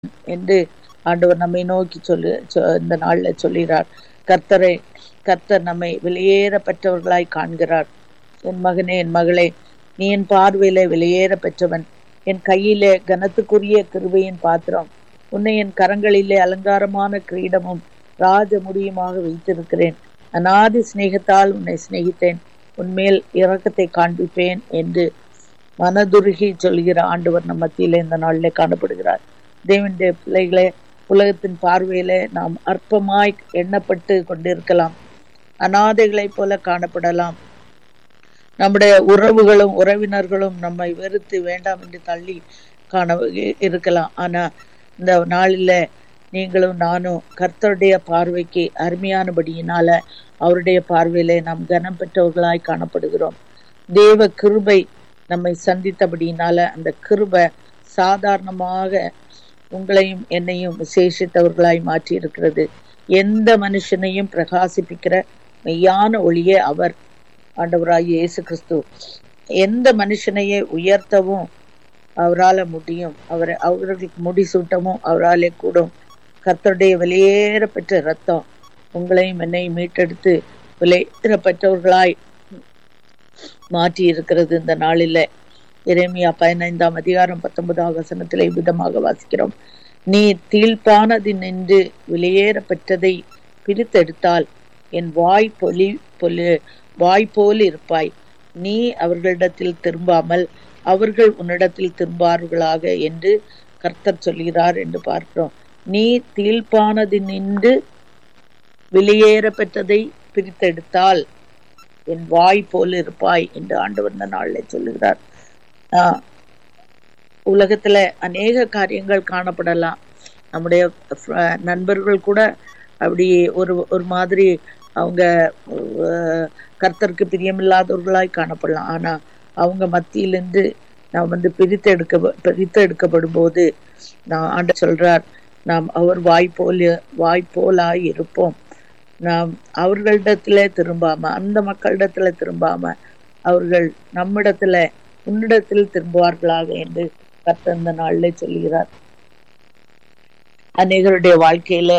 என்று ஆண்டவர் நம்மை நோக்கி சொல்லு சொ- இந்த நாள்ல சொல்கிறார் கர்த்தரை கர்த்தர் நம்மை வெளியேற பெற்றவர்களாய் காண்கிறார் என் மகனே என் மகளே நீ என் பார்வையிலே வெளியேற பெற்றவன் என் கையிலே கனத்துக்குரிய கிருபையின் பாத்திரம் உன்னை என் கரங்களிலே அலங்காரமான கிரீடமும் ராஜ முடியுமாக வைத்திருக்கிறேன் அநாதி சிநேகத்தால் உன்னை சிநேகித்தேன் உன்மேல் இரக்கத்தை காண்பிப்பேன் என்று மனதுருகி சொல்கிற ஆண்டவர் நம் மத்தியிலே இந்த நாளிலே காணப்படுகிறார் தேவனுடைய பிள்ளைகளே உலகத்தின் பார்வையிலே நாம் அற்பமாய் எண்ணப்பட்டு கொண்டிருக்கலாம் அனாதைகளைப் போல காணப்படலாம் நம்முடைய உறவுகளும் உறவினர்களும் நம்மை வெறுத்து வேண்டாம் என்று தள்ளி காண இருக்கலாம் ஆனா இந்த நாளில நீங்களும் நானும் கர்த்தருடைய பார்வைக்கு அருமையானபடியினால அவருடைய பார்வையிலே நாம் கனம் பெற்றவர்களாய் காணப்படுகிறோம் தேவ கிருபை நம்மை சந்தித்தபடியினால அந்த கிருபை சாதாரணமாக உங்களையும் என்னையும் விசேஷித்தவர்களாய் மாற்றி இருக்கிறது எந்த மனுஷனையும் பிரகாசிப்பிக்கிற மெய்யான ஒளியே அவர் ஆண்டவராகிய இயேசு கிறிஸ்து எந்த மனுஷனையே உயர்த்தவும் அவரால முடியும் அவரை அவர்களுக்கு முடிசூட்டவும் அவராலே கூடும் கர்த்தருடைய வெளியேற பெற்ற ரத்தம் உங்களையும் என்னையும் மீட்டெடுத்து வெளியேற பெற்றவர்களாய் மாற்றி இருக்கிறது இந்த நாளில எரேமியா பதினைந்தாம் அதிகாரம் பத்தொன்பதாம் வசனத்திலே விதமாக வாசிக்கிறோம் நீ தீழ்ப்பானது நின்று வெளியேற பெற்றதை பிரித்தெடுத்தால் என் வாய் பொலி பொலி வாய் போல் இருப்பாய் நீ அவர்களிடத்தில் திரும்பாமல் அவர்கள் உன்னிடத்தில் திரும்பார்களாக என்று கர்த்தர் சொல்கிறார் என்று பார்க்கிறோம் நீ தீழ்ப்பானது நின்று வெளியேற பெற்றதை பிரித்தெடுத்தால் என் வாய் போல் இருப்பாய் என்று ஆண்டவர் இந்த நாளில் சொல்லுகிறார் ஆஹ் உலகத்துல அநேக காரியங்கள் காணப்படலாம் நம்முடைய fr- நண்பர்கள் கூட அப்படி ஒரு ஒரு மாதிரி அவங்க அஹ், கர்த்தருக்கு பிரியமில்லாதவர்களாய் காணப்படலாம் ஆனா அவங்க மத்தியிலிருந்து நாம் வந்து பிரித்து எடுக்க பிரித்து எடுக்கப்படும் போது நான் ஆண்டு சொல்றார் நாம் அவர் வாய் போல் வாய் போலாய் இருப்போம் நாம் அவர்களிடத்துல திரும்பாம அந்த மக்களிடத்துல திரும்பாம அவர்கள் நம்மிடத்துல உன்னிடத்தில் திரும்புவார்களாக என்று கர்த்தர் இந்த நாளிலே சொல்கிறார் அநேகருடைய வாழ்க்கையில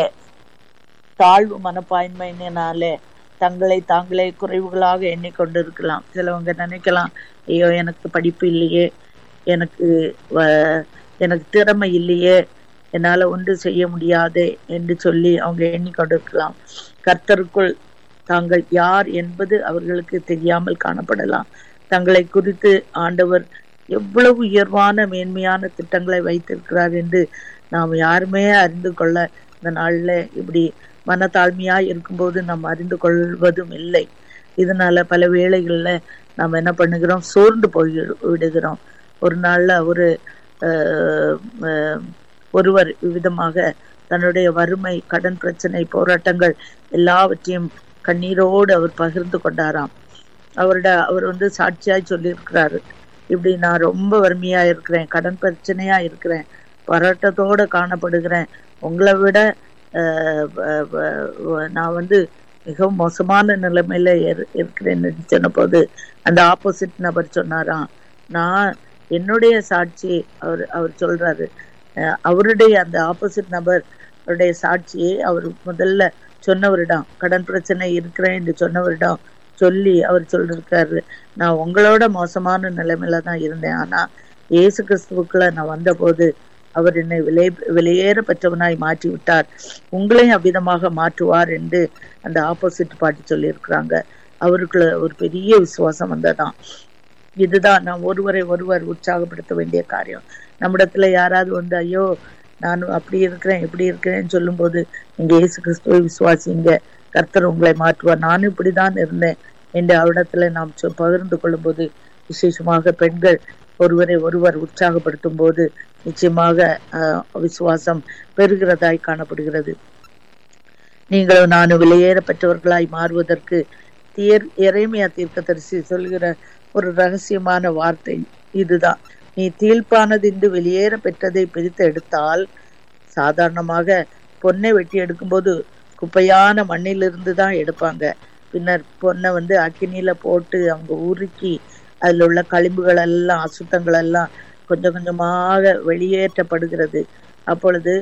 தாழ்வு மனப்பான்மையினாலே தங்களை தாங்களே குறைவுகளாக எண்ணிக்கொண்டிருக்கலாம் சிலவங்க நினைக்கலாம் ஐயோ எனக்கு படிப்பு இல்லையே எனக்கு வ- எனக்கு திறமை இல்லையே என்னால ஒன்று செய்ய முடியாதே என்று சொல்லி அவங்க எண்ணிக்கொண்டிருக்கலாம் கர்த்தருக்குள் தாங்கள் யார் என்பது அவர்களுக்கு தெரியாமல் காணப்படலாம் தங்களை குறித்து ஆண்டவர் எவ்வளவு உயர்வான மேன்மையான திட்டங்களை வைத்திருக்கிறார் என்று நாம் யாருமே அறிந்து கொள்ள இந்த நாள்ல இப்படி மனத்தாழ்மையா இருக்கும்போது நாம் அறிந்து கொள்வதும் இல்லை இதனால பல வேளைகள்ல நாம் என்ன பண்ணுகிறோம் சோர்ந்து போய் விடுகிறோம் ஒரு நாள்ல ஒரு ஆஹ், ஆஹ், ஒருவர் விதமாக தன்னுடைய வறுமை கடன் பிரச்சனை போராட்டங்கள் எல்லாவற்றையும் கண்ணீரோடு அவர் பகிர்ந்து கொண்டாராம் அவரோட அவர் வந்து சாட்சியாய் சொல்லியிருக்கிறாரு இப்படி நான் ரொம்ப வறுமையா இருக்கிறேன் கடன் பிரச்சனையா இருக்கிறேன் போராட்டத்தோட காணப்படுகிறேன் உங்களை விட ஆஹ், வ- வ- வ- நான் வந்து மிகவும் மோசமான நிலைமையில இரு- இருக்கிறேன்னு சொன்ன போது அந்த ஆப்போசிட் நபர் சொன்னாராம் நான் என்னுடைய சாட்சி அவர் அவர் சொல்றாரு அஹ், அவருடைய அந்த ஆப்போசிட் நபர் அவருடைய சாட்சியை அவர் முதல்ல சொன்னவரிடம் கடன் பிரச்சனை இருக்கிறேன் என்று சொன்னவரிடம் சொல்லி அவர் சொல்லிருக்காரு நான் உங்களோட மோசமான நிலைமையில தான் இருந்தேன் ஆனா இயேசு கிறிஸ்துவுக்குள்ள நான் வந்தபோது அவர் என்னை விலை வெளியேற பெற்றவனாய் மாற்றி விட்டார் உங்களையும் அவ்விதமாக மாற்றுவார் என்று அந்த ஆப்போசிட் பாட்டி சொல்லியிருக்கிறாங்க அவருக்குள்ள ஒரு பெரிய விசுவாசம் வந்ததாம் இதுதான் நாம் ஒருவரை ஒருவர் உற்சாகப்படுத்த வேண்டிய காரியம் நம்மிடத்துல யாராவது வந்து ஐயோ நான் அப்படி இருக்கிறேன் இப்படி இருக்கிறேன்னு சொல்லும்போது நீங்க இயேசு கிறிஸ்துவை விசுவாசிங்க கர்த்தர் உங்களை மாற்றுவார் நானும் இப்படிதான் இருந்தேன் என்று அவரிடத்துல நாம் சொ- பகிர்ந்து கொள்ளும்போது விசேஷமாக பெண்கள் ஒருவரை ஒருவர் உற்சாகப்படுத்தும் போது நிச்சயமாக ஆஹ், விசுவாசம் பெறுகிறதாய் காணப்படுகிறது நீங்களும் நானும் வெளியேற பெற்றவர்களாய் மாறுவதற்கு தீர் இறைமையா தீர்க்கதரிசி சொல்கிற ஒரு ரகசியமான வார்த்தை இதுதான் நீ தீழ்ப்பானதின்று வெளியேற பெற்றதை பிரித்து எடுத்தால் சாதாரணமாக பொன்னை வெட்டி எடுக்கும்போது குப்பையான மண்ணிலிருந்து தான் எடுப்பாங்க பின்னர் பொன்னை வந்து அக்கினியில போட்டு அவங்க உருக்கி அதுல உள்ள களிம்புகள் எல்லாம் அசுத்தங்கள் எல்லாம் கொஞ்சம் கொஞ்சமாக வெளியேற்றப்படுகிறது அப்பொழுது